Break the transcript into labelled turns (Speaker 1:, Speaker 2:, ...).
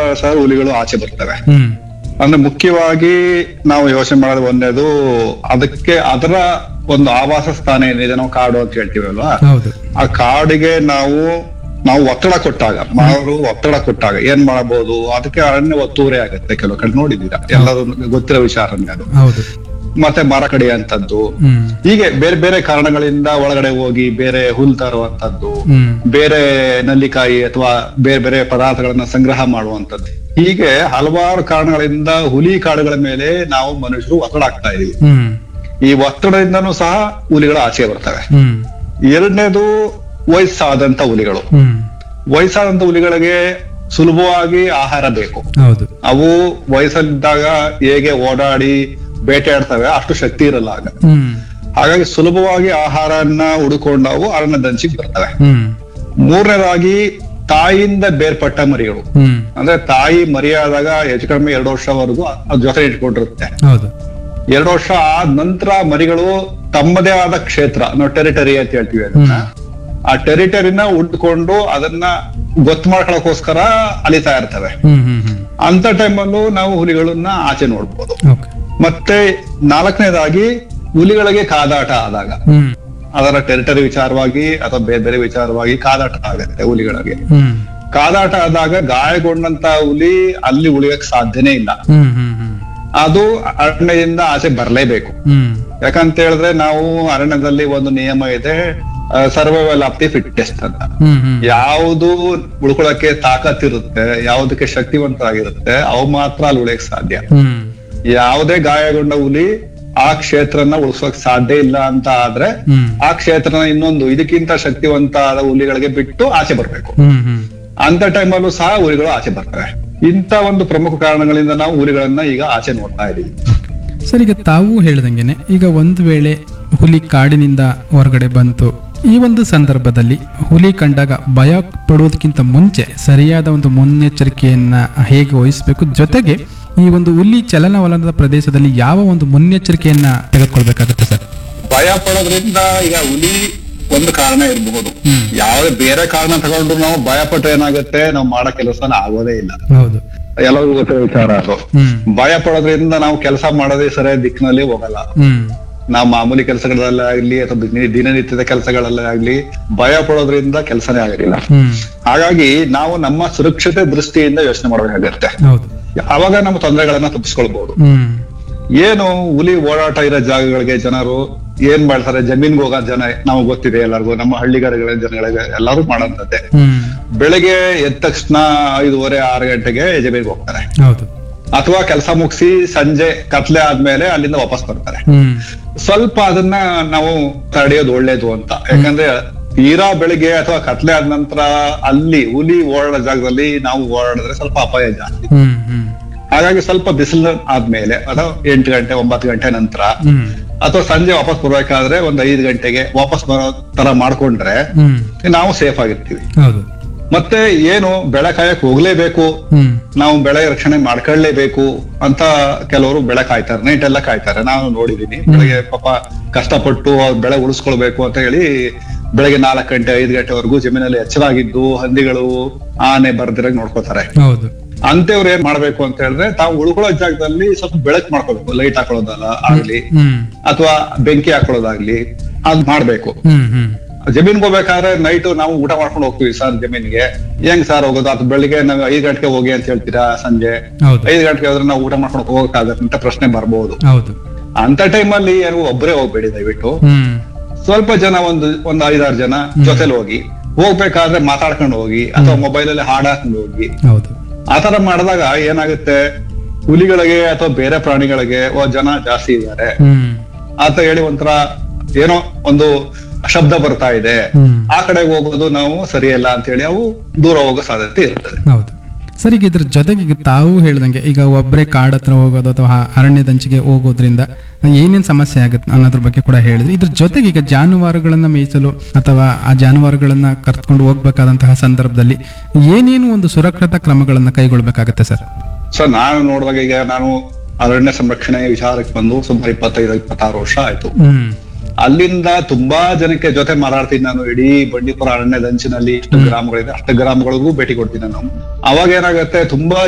Speaker 1: ಸಹ ಹುಲಿಗಳು ಆಚೆ ಬರ್ತವೆ
Speaker 2: ಹ್ಮ್
Speaker 1: ಅಂದ್ರೆ ಮುಖ್ಯವಾಗಿ ನಾವು ಯೋಚನೆ ಮಾಡೋದು ಒಂದೇದು ಅದಕ್ಕೆ ಅದರ ಒಂದು ಆವಾಸ ಸ್ಥಾನ ಏನಿದೆ ನಾವು ಕಾಡು ಅಂತ ಹೇಳ್ತೀವಿ ಅಲ್ವಾ
Speaker 2: ಹೌದು
Speaker 1: ಆ ಕಾಡಿಗೆ ನಾವು ನಾವು ಒತ್ತಡ ಕೊಟ್ಟಾಗ ಮಾನವರು ಒತ್ತಡ ಕೊಟ್ಟಾಗ ಏನ್ ಮಾಡಬಹುದು ಅದಕ್ಕೆ ಅರಣ್ಯ ಒತ್ತುವರಿ ಆಗುತ್ತೆ ಕೆಲವು ಕಡೆ ನೋಡಿದ್ದೀರಾ ಎಲ್ಲರೂ ಗೊತ್ತಿರೋ ವಿಚಾರನೇ ಅದು
Speaker 2: ಹೌದು
Speaker 1: ಮತ್ತೆ ಮರ ಕಡಿಯುವಂತದ್ದು
Speaker 2: ಹ್ಮ್
Speaker 1: ಹೀಗೆ ಬೇರೆ ಬೇರೆ ಕಾರಣಗಳಿಂದ ಒಳಗಡೆ ಹೋಗಿ ಬೇರೆ ಹುಲ್ ತರುವಂತದ್ದು
Speaker 2: ಹ್ಮ್
Speaker 1: ಬೇರೆ ನಲ್ಲಿಕಾಯಿ ಅಥವಾ ಬೇರೆ ಬೇರೆ ಪದಾರ್ಥಗಳನ್ನ ಸಂಗ್ರಹ ಮಾಡುವಂತದ್ದು ಹೀಗೆ ಹಲವಾರು ಕಾರಣಗಳಿಂದ ಹುಲಿ ಕಾಡುಗಳ ಮೇಲೆ ನಾವು ಮನುಷ್ಯರು ಒತ್ತಡ ಆಗ್ತಾ ಇದೀವಿ
Speaker 2: ಹ್ಮ್
Speaker 1: ಈ ಒತ್ತಡದಿಂದನೂ ಸಹ ಹುಲಿಗಳು ಆಚೆ ಬರ್ತವೆ
Speaker 2: ಹ್ಮ್
Speaker 1: ಎರಡನೇದು ವಯಸ್ಸಾದಂತ ಹುಲಿಗಳು
Speaker 2: ಹ್ಮ್
Speaker 1: ವಯಸ್ಸಾದಂತ ಹುಲಿಗಳಿಗೆ ಸುಲಭವಾಗಿ ಆಹಾರ ಬೇಕು
Speaker 2: ಹೌದು
Speaker 1: ಅವು ವಯಸ್ಸಲ್ಲಿದ್ದಾಗ ಹೇಗೆ ಓಡಾಡಿ ಬೇಟೆಯಾಡ್ತವೆ ಅಷ್ಟು ಶಕ್ತಿ ಇರಲ್ಲ ಆಗ
Speaker 2: ಹ್ಮ್
Speaker 1: ಹಾಗಾಗಿ ಸುಲಭವಾಗಿ ಆಹಾರನ ಹುಡುಕೊಂಡು ಅವು ಅರಣ್ಯದಂಚಿಗೆ ಬರ್ತವೆ
Speaker 2: ಹ್ಮ್
Speaker 1: ಮೂರನೇದಾಗಿ ತಾಯಿಯಿಂದ ಬೇರ್ಪಟ್ಟ ಮರಿಗಳು
Speaker 2: ಹ್ಮ್
Speaker 1: ಅಂದ್ರೆ ತಾಯಿ ಮರಿಯಾದಾಗ ಹೆಚ್ಚು ಕಡಿಮೆ ಎರಡು ವರ್ಷವರೆಗೂ ಅದ್ ಜೊತೆ ಇಟ್ಕೊಂಡಿರುತ್ತೆ
Speaker 2: ಹೌದು
Speaker 1: ಎರಡು ವರ್ಷ ಆದ ನಂತರ ಮರಿಗಳು ತಮ್ಮದೇ ಆದ ಕ್ಷೇತ್ರ ನಾವು ಟೆರಿಟರಿ ಅಂತ ಹೇಳ್ತೀವಿ ಅದನ್ನ ಆ ಟೆರಿಟರಿನ ಉಟ್ಕೊಂಡು ಅದನ್ನ ಗೊತ್ತು ಮಾಡ್ಕೊಳಕೋಸ್ಕರ ಅಲಿತಾ ಇರ್ತವೆ
Speaker 2: ಹ್ಮ್ ಹ್ಮ್ ಹ್ಮ್
Speaker 1: ಅಂತ ಟೈಮಲ್ಲೂ ನಾವು ಹುಲಿಗಳನ್ನ ಆಚೆ ನೋಡ್ಬೋದು
Speaker 2: ಓಕೆ
Speaker 1: ಮತ್ತೆ ನಾಲ್ಕನೇದಾಗಿ ಹುಲಿಗಳಿಗೆ ಕಾದಾಟ ಆದಾಗ
Speaker 2: ಹ್ಮ್
Speaker 1: ಅದರ ಟೆರಿಟರಿ ವಿಚಾರವಾಗಿ ಅಥವಾ ಬೇರೆ ಬೇರೆ ವಿಚಾರವಾಗಿ ಕಾದಾಟ ಆಗುತ್ತೆ ಹುಲಿಗಳಿಗೆ
Speaker 2: ಹ್ಮ್
Speaker 1: ಕಾದಾಟ ಆದಾಗ ಗಾಯಗೊಂಡಂತ ಹುಲಿ ಅಲ್ಲಿ ಉಳಿಯಕ್ ಸಾಧ್ಯನೇ ಇಲ್ಲ
Speaker 2: ಹ್ಮ್ ಹ್ಮ್ ಹ್ಮ್
Speaker 1: ಅದು ಅರಣ್ಯದಿಂದ ಆಚೆ ಬರಲೇಬೇಕು
Speaker 2: ಹ್ಮ್
Speaker 1: ಯಾಕಂತ ಹೇಳಿದ್ರೆ ನಾವು ಅರಣ್ಯದಲ್ಲಿ ಒಂದು ನಿಯಮ ಇದೆ ಸರ್ವೈವಲ್ ಆಫ್ ದಿ ಫಿಟ್ಟೆಸ್ಟ್ ಅಂತ
Speaker 2: ಹ್ಮ್ ಹ್ಮ್
Speaker 1: ಯಾವುದು ಉಳ್ಕೊಳಕ್ಕೆ ತಾಕತ್ ಇರುತ್ತೆ ಯಾವುದಕ್ಕೆ ಶಕ್ತಿವಂತರಾಗಿರುತ್ತೆ ಅವು ಮಾತ್ರ ಅಲ್ಲಿ ಉಳಿಯಕ್ ಸಾಧ್ಯ
Speaker 2: ಹ್ಮ್
Speaker 1: ಯಾವುದೇ ಗಾಯಗೊಂಡ ಹುಲಿ ಆ ಕ್ಷೇತ್ರನ ಉಳಿಸೋಕ್ ಸಾಧ್ಯ ಇಲ್ಲ ಅಂತ ಆದ್ರೆ
Speaker 2: ಹ್ಮ್
Speaker 1: ಆ ಕ್ಷೇತ್ರನ ಇನ್ನೊಂದು ಇದಕ್ಕಿಂತ ಶಕ್ತಿವಂತ ಆದ ಹುಲಿಗಳಿಗೆ ಬಿಟ್ಟು ಆಚೆ ಬರ್ಬೇಕು
Speaker 2: ಹ್ಮ್ ಹ್ಮ್
Speaker 1: ಅಂತ ಟೈಮಲ್ಲೂ ಸಹ ಹುಲಿಗಳು ಆಚೆ ಬರ್ತವೆ ಇಂತ ಒಂದು ಪ್ರಮುಖ ಕಾರಣಗಳಿಂದ ನಾವು ಹುಲಿಗಳನ್ನ ಈಗ ಆಚೆ ನೋಡ್ತಾ ಇದೀವಿ
Speaker 2: ಸರ್ ಈಗ ತಾವು ಹೇಳ್ದಂಗೆನೆ ಈಗ ಒಂದು ವೇಳೆ ಹುಲಿ ಕಾಡಿನಿಂದ ಹೊರಗಡೆ ಬಂತು ಈ ಒಂದು ಸಂದರ್ಭದಲ್ಲಿ ಹುಲಿ ಕಂಡಾಗ ಭಯ ಪಡುವುದಕ್ಕಿಂತ ಮುಂಚೆ ಸರಿಯಾದ ಒಂದು ಮುನ್ನೆಚ್ಚರಿಕೆಯನ್ನ ಹೇಗೆ ವಹಿಸಬೇಕು ಜೊತೆಗೆ ಈ ಒಂದು ಹುಲಿ ಚಲನವಲನದ ಪ್ರದೇಶದಲ್ಲಿ ಯಾವ ಒಂದು ಮುನ್ನೆಚ್ಚರಿಕೆಯನ್ನ ತೆಗೆದುಕೊಳ್ಬೇಕಾಗುತ್ತೆ ಸರ್
Speaker 1: ಭಯ ಪಡೋದ್ರಿಂದ ಈಗ ಹುಲಿ ಒಂದು ಕಾರಣ ಇರಬಹುದು
Speaker 2: ಹ್ಮ್.
Speaker 1: ಯಾವುದೇ ಬೇರೆ ಕಾರಣ ತಗೊಂಡ್ರು ನಾವು ಭಯ ಪಟ್ರೆ ಏನಾಗುತ್ತೆ ನಾವು ಮಾಡೋ ಕೆಲಸನ ಆಗೋದೇ ಇಲ್ಲ
Speaker 2: ಹೌದು
Speaker 1: ಎಲ್ಲರಿಗೂ ಗೊತ್ತಿರೋ ವಿಚಾರ ಅದು
Speaker 2: ಹ್ಮ್
Speaker 1: ಭಯ ಪಡೋದ್ರಿಂದ ನಾವು ಕೆಲಸ ಮಾಡೋದೇ ಸರಿಯಾದ ದಿಕ್ಕಿನಲ್ಲಿ ಹೋಗಲ್ಲ
Speaker 2: ಹ್ಮ್
Speaker 1: ನಾವು ಮಾಮೂಲಿ ಕೆಲಸಗಳಲ್ಲಾಗ್ಲಿ ಅಥವಾ ದಿನ- ದಿನನಿತ್ಯದ ಕೆಲಸಗಳಲ್ಲಾಗ್ಲಿ ಭಯ ಪಡೋದ್ರಿಂದ ಕೆಲಸನೇ ಆಗೋದಿಲ್ಲ
Speaker 2: ಹ್ಮ್
Speaker 1: ಹಾಗಾಗಿ ನಾವು ನಮ್ಮ ಸುರಕ್ಷತೆ ದೃಷ್ಟಿಯಿಂದ ಯೋಚನೆ ಮಾಡಬೇಕಾಗತ್ತೆ
Speaker 2: ಹೌದು
Speaker 1: ಅವಾಗ ನಮ್ಮ ತೊಂದರೆಗಳನ್ನ ತಪ್ಪಿಸ್ಕೊಳ್ಬಹುದು
Speaker 2: ಹ್ಮ್
Speaker 1: ಏನು ಹುಲಿ ಓಡಾಟ ಇರೋ ಜಾಗಗಳಿಗೆ ಜನರು ಏನ್ ಮಾಡ್ತಾರೆ ಜಮೀನ್ಗೆ ಹೋಗೋ ಜನ ನಾವು ಗೊತ್ತಿದೆ ಎಲ್ಲರಿಗೂ ನಮ್ಮ ಹಳ್ಳಿಗಾರಗಳ ಜನಗಳಿಗೆ ಎಲ್ಲರೂ ಮಾಡೋಂಥದ್ದೇ
Speaker 2: ಹ್ಮ್
Speaker 1: ಬೆಳಗ್ಗೆ ಎದ್ದ ತಕ್ಷಣ ಐದೂವರೆ ಆರು ಗಂಟೆಗೆ ಜಮೀನ್ಗೆ ಹೋಗ್ತಾರೆ
Speaker 2: ಹೌದು
Speaker 1: ಅಥವಾ ಕೆಲಸ ಮುಗಿಸಿ ಸಂಜೆ ಕತ್ಲೆ ಆದ್ಮೇಲೆ ಅಲ್ಲಿಂದ ವಾಪಸ್ ಬರ್ತಾರೆ
Speaker 2: ಹ್ಮ್
Speaker 1: ಸ್ವಲ್ಪ ಅದನ್ನ ನಾವು ತಡೆಯೋದು ಒಳ್ಳೇದು ಅಂತ ಯಾಕಂದ್ರೆ ತೀರಾ ಬೆಳಿಗ್ಗೆ ಅಥವಾ ಕತ್ಲೆ ಆದ ನಂತರ ಅಲ್ಲಿ ಹುಲಿ ಓಡಾಡೋ ಜಾಗದಲ್ಲಿ ನಾವು ಓಡಾಡಿದ್ರೆ ಸ್ವಲ್ಪ ಅಪಾಯ ಜಾಸ್ತಿ
Speaker 2: ಹ್ಮ್ ಹ್ಮ್
Speaker 1: ಹಾಗಾಗಿ ಸ್ವಲ್ಪ ಬಿಸಿಲು ಆದ್ಮೇಲೆ ಅಥವಾ ಎಂಟು ಗಂಟೆ ಒಂಬತ್ತು ಗಂಟೆ ನಂತರ
Speaker 2: ಹ್ಮ್
Speaker 1: ಅಥವಾ ಸಂಜೆ ವಾಪಸ್ ಬರ್ಬೇಕಾದ್ರೆ ಒಂದ್ ಐದು ಗಂಟೆಗೆ ವಾಪಸ್ ಬರೋ ತರ ಮಾಡ್ಕೊಂಡ್ರೆ
Speaker 2: ಹ್ಮ್
Speaker 1: ನಾವು ಸೇಫ್ ಆಗಿರ್ತೀವಿ
Speaker 2: ಹೌದು
Speaker 1: ಮತ್ತೆ ಏನು ಬೆಳೆ ಕಾಯಕ್ ಹೋಗ್ಲೇಬೇಕು
Speaker 2: ಹ್ಮ್
Speaker 1: ನಾವು ಬೆಳೆ ರಕ್ಷಣೆ ಮಾಡ್ಕೊಳ್ಳೇಬೇಕು ಅಂತ ಕೆಲವರು ಬೆಳೆ ಕಾಯ್ತಾರೆ ನೈಟ್ ಎಲ್ಲ ಕಾಯ್ತಾರೆ ನಾನು ನೋಡಿದೀನಿ ಬೆಳಗ್ಗೆ ಪಾಪ ಕಷ್ಟಪಟ್ಟು ಅವ್ರ್ ಬೆಳೆ ಉಳಿಸ್ಕೊಳ್ಬೇಕು ಅಂತ ಹೇಳಿ ಬೆಳಗ್ಗೆ ನಾಲ್ಕು ಗಂಟೆ ಐದು ಗಂಟೆವರೆಗೂ ಜಮೀನಲ್ಲಿ ಎಚ್ಚರಾಗಿದ್ದು ಹಂದಿಗಳು ಆನೆ ಬರ್ದಿರಾಗ ನೋಡ್ಕೋತಾರೆ
Speaker 2: ಹೌದು
Speaker 1: ಅಂತೇವ್ರು ಏನ್ ಮಾಡ್ಬೇಕು ಅಂತ ಹೇಳಿದ್ರೆ ತಾವು ಉಳ್ಕೊಳ್ಳೋ ಜಾಗದಲ್ಲಿ ಸ್ವಲ್ಪ ಬೆಳಕ್ ಮಾಡ್ಕೋಬೇಕು ಲೈಟ್ ಹಾಕೊಳ್ಳೋದಲ್ಲ ಆಗ್ಲಿ
Speaker 2: ಹ್ಮ್
Speaker 1: ಅಥವಾ ಬೆಂಕಿ ಹಾಕೊಳ್ಳೋದಾಗ್ಲಿ ಅದ್ ಮಾಡ್ಬೇಕು
Speaker 2: ಹ್ಮ್ ಹ್ಮ್
Speaker 1: ಜಮೀನ್ಗೆ ಹೋಗ್ಬೇಕಾದ್ರೆ ನೈಟ್ ನಾವು ಊಟ ಮಾಡ್ಕೊಂಡು ಹೋಗ್ತೀವಿ ಸರ್ ಜಮೀನ್ಗೆ ಹೆಂಗ್ ಸರ್ ಹೋಗೋದು ಅದು ಬೆಳಿಗ್ಗೆ ನಾವು ಐದ್ ಗಂಟೆಗೆ ಹೋಗಿ ಅಂತ ಹೇಳ್ತೀರಾ ಸಂಜೆ
Speaker 2: ಹೌದು
Speaker 1: ಐದ್ ಗಂಟೆಗೆ ಹೋದ್ರೆ ನಾವು ಊಟ ಮಾಡ್ಕೊಂಡು ಹೋಗಕ್ಕಾಗತ್ತೆ ಅಂತ ಪ್ರಶ್ನೆ ಬರ್ಬೋದು
Speaker 2: ಹೌದು
Speaker 1: ಅಂತ ಟೈಮಲ್ಲಿ ಏನು ಒಬ್ಬರೇ ಹೋಗ್ಬೇಡಿ ದಯವಿಟ್ಟು
Speaker 2: ಹ್ಮ್
Speaker 1: ಸ್ವಲ್ಪ ಜನ ಒಂದು ಒಂದು ಐದಾರು ಜನ ಜೊತೆಲಿ ಹೋಗಿ ಹೋಗ್ಬೇಕಾದ್ರೆ ಮಾತಾಡ್ಕೊಂಡು ಹೋಗಿ ಅಥವಾ ಮೊಬೈಲ್ ಅಲ್ಲಿ ಹಾಡ್ ಹಾಕೊಂಡು ಹೋಗಿ
Speaker 2: ಹೌದು
Speaker 1: ಆತರ ಮಾಡಿದಾಗ ಏನಾಗುತ್ತೆ ಹುಲಿಗಳಿಗೆ ಅಥವಾ ಬೇರೆ ಪ್ರಾಣಿಗಳಿಗೆ ಓ ಜನ ಜಾಸ್ತಿ ಇದ್ದಾರೆ
Speaker 2: ಹ್ಮ್
Speaker 1: ಅಂತ ಹೇಳಿ ಒಂಥರ ಏನೋ ಒಂದು ಶಬ್ದ ಬರ್ತಾ ಇದೆ
Speaker 2: ಹ್ಮ್
Speaker 1: ಆ ಕಡೆಗೆ ಹೋಗೋದು ನಾವು ಸರಿಯಲ್ಲ ಅಂತ ಹೇಳಿ ಅವು ದೂರ ಹೋಗೋ ಸಾಧ್ಯತೆ ಇರ್ತದೆ
Speaker 2: ಹೌದು ಸರ್ ಈಗ ಇದ್ರ ಜೊತೆಗೆ ಈಗ ತಾವು ಹೇಳ್ದಂಗೆ ಈಗ ಒಬ್ಬರೇ ಕಾಡ್ ಹತ್ರ ಹೋಗೋದು ಅಥವಾ ಅರಣ್ಯದಂಚಿಗೆ ಹೋಗೋದ್ರಿಂದ ಏನೇನ್ ಸಮಸ್ಯೆ ಆಗುತ್ತೆ ಅನ್ನೋದ್ರ ಬಗ್ಗೆ ಕೂಡ ಹೇಳಿದ್ರಿ ಇದ್ರ ಜೊತೆಗೆ ಈಗ ಜಾನುವಾರುಗಳನ್ನ ಮೇಯಿಸಲು ಅಥವಾ ಆ ಜಾನುವಾರುಗಳನ್ನ ಕರ್ತ್ಕೊಂಡು ಹೋಗ್ಬೇಕಾದಂತಹ ಸಂದರ್ಭದಲ್ಲಿ ಏನೇನು ಒಂದು ಸುರಕ್ಷತಾ ಕ್ರಮಗಳನ್ನ ಕೈಗೊಳ್ಬೇಕಾಗತ್ತೆ ಸರ್
Speaker 1: ಸೊ ನಾನು ನೋಡುವಾಗ ಈಗ ನಾನು ಅರಣ್ಯ ಸಂರಕ್ಷಣೆ ವಿಚಾರಕ್ಕೆ ಬಂದು ಸುಮಾರು ಇಪ್ಪತ್ತೈದು ಇಪ್ಪತ್ತಾರು ವರ್ಷ ಆಯ್ತು
Speaker 2: ಹ್ಮ್
Speaker 1: ಅಲ್ಲಿಂದ ತುಂಬಾ ಜನಕ್ಕೆ ಜೊತೆ ಮಾತಾಡ್ತೀನಿ ನಾನು ಇಡೀ ಬಂಡೀಪುರ ಅರಣ್ಯದ ಅಂಚಿನಲ್ಲಿ ಇಷ್ಟು ಗ್ರಾಮಗಳಿದೆ ಅಷ್ಟು ಗ್ರಾಮಗಳಿಗೂ ಭೇಟಿ ಕೊಡ್ತೀನಿ ನಾನು ಅವಾಗ ಏನಾಗುತ್ತೆ ತುಂಬಾ